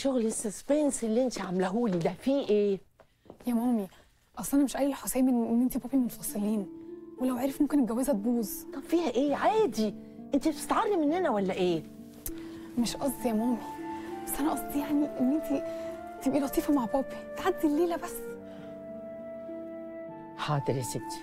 شغل السسبنس اللي انت عاملاهولي ده فيه ايه يا مامي اصل انا مش قايله لحسام ان ان انت وبابي منفصلين ولو عرف ممكن الجوازه تبوظ طب فيها ايه عادي انت بتستعري مننا ولا ايه مش قصدي يا مامي بس انا قصدي يعني ان انت تبقي لطيفه مع بابي تعدي الليله بس حاضر يا ستي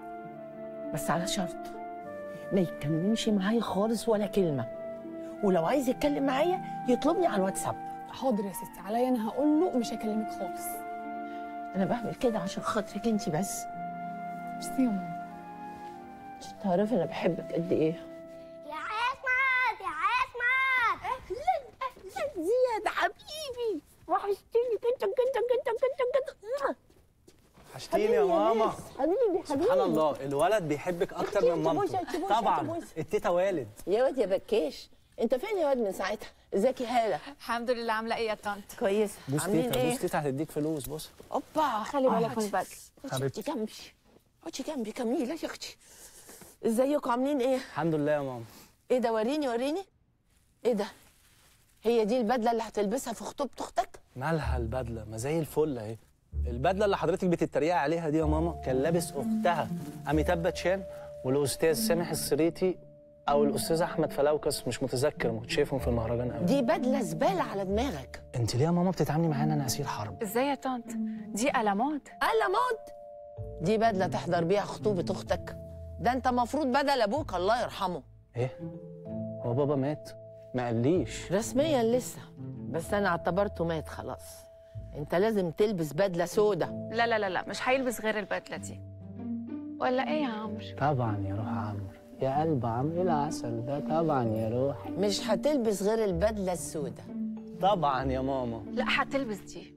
بس على شرط ما يتكلمش معايا خالص ولا كلمه ولو عايز يتكلم معايا يطلبني على الواتساب حاضر يا ستي عليا انا هقول له مش هكلمك خالص انا بعمل كده عشان خاطرك انت بس ميرسي يا ماما عشان تعرفي انا بحبك قد ايه يا عصمت يا عصمت اهلا اهلا زياد حبيبي وحشتني كنت كنت كنت كنت كنت وحشتيني يا ماما حبيبي حبيبي سبحان الله الولد بيحبك اكتر من تبوسها، مامته تبوسها، طبعا تبوسها. التيتا والد يا واد يا بكاش انت فين يا واد من ساعتها ازيك يا هاله الحمد لله عامله ايه يا طنط كويسه بوس عاملين تيتا ايه بوس تيتا هتديك فلوس بص اوبا خلي بالك من الباك اقعدي جنبي اقعدي جنبي كميله يا اختي ازيكم عاملين ايه الحمد لله يا ماما ايه ده وريني وريني ايه ده هي دي البدله اللي هتلبسها في خطوبه اختك مالها البدله ما زي الفل اهي البدله اللي حضرتك بتتريقي عليها دي يا ماما كان لابس اختها اميتاب باتشان والاستاذ سامح السريتي او الاستاذ احمد فلوكس مش متذكر ما كنتش شايفهم في المهرجان قوي دي بدله زباله على دماغك انت ليه يا ماما بتتعاملي معانا انا اسير حرب ازاي يا طنط دي قلمات الا موت دي بدله تحضر بيها خطوبه اختك ده انت مفروض بدل ابوك الله يرحمه ايه هو بابا مات ما قاليش رسميا لسه بس انا اعتبرته مات خلاص انت لازم تلبس بدله سودا لا لا لا لا مش هيلبس غير البدله دي ولا ايه يا عمرو طبعا يا روح عمرو يا قلب عمرو ايه العسل ده طبعا يا روح مش هتلبس غير البدله السودا طبعا يا ماما لا هتلبس دي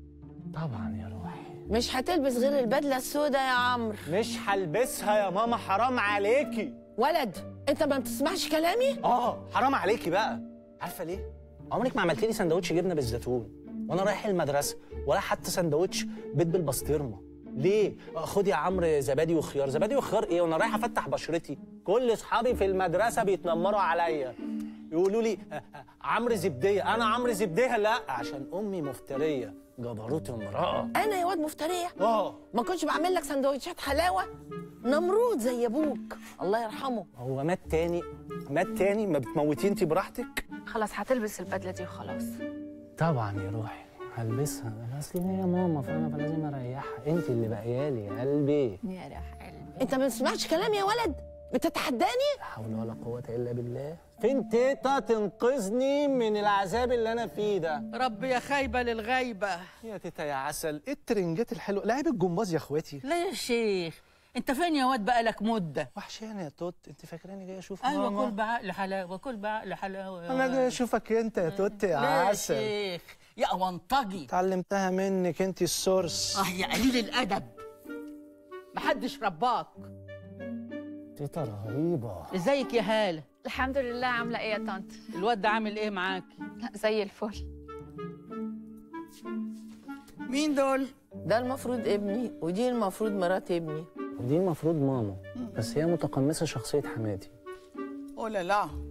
طبعا يا روحي مش هتلبس غير البدله السودا يا عمرو مش هلبسها يا ماما حرام عليكي ولد انت ما بتسمعش كلامي اه حرام عليكي بقى عارفه ليه عمرك ما عملت لي سندوتش جبنه بالزيتون وانا رايح المدرسه ولا حتى سندوتش بيض بالبسطرمه ليه آه، خد يا عمرو زبادي وخيار زبادي وخيار ايه وانا رايح افتح بشرتي كل اصحابي في المدرسه بيتنمروا عليا يقولوا لي آه، آه، عمرو زبديه انا عمرو زبديه لا عشان امي مفتريه جبروت امراه انا يا واد مفتريه اه ما كنتش بعمل لك سندوتشات حلاوه نمرود زي ابوك الله يرحمه هو مات تاني مات تاني ما بتموتي انت براحتك خلاص هتلبس البدله دي وخلاص طبعا يا روحي هلبسها انا اصلي هي ماما فانا فلازم اريحها انت اللي باقيالي يا قلبي يا روح قلبي انت ما بتسمعش كلامي يا ولد بتتحداني لا حول ولا قوه الا بالله فين تيتا تنقذني من العذاب اللي انا فيه ده رب يا خايبة للغيبة يا تيتا يا عسل ايه الترنجات الحلوه لاعب الجمباز يا اخواتي لا يا شيخ انت فين يا واد بقالك مدة وحشاني يا توت انت فاكراني جاي اشوف ايوه ماما كل بعقل حلاوة كل بعقل حلاوة يا انا جاي واد. اشوفك انت يا توت يا لا يا عسل شيخ يا اونطجي اتعلمتها منك انت السورس اه يا قليل الادب محدش رباك تيتا رهيبه ازيك يا هالة الحمد لله عامله ايه يا طنط الواد ده عامل ايه معاكي لا زي الفل مين دول ده المفروض ابني ودي المفروض مرات ابني ودي المفروض ماما بس هي متقمصه شخصيه حماتي اوه لا لا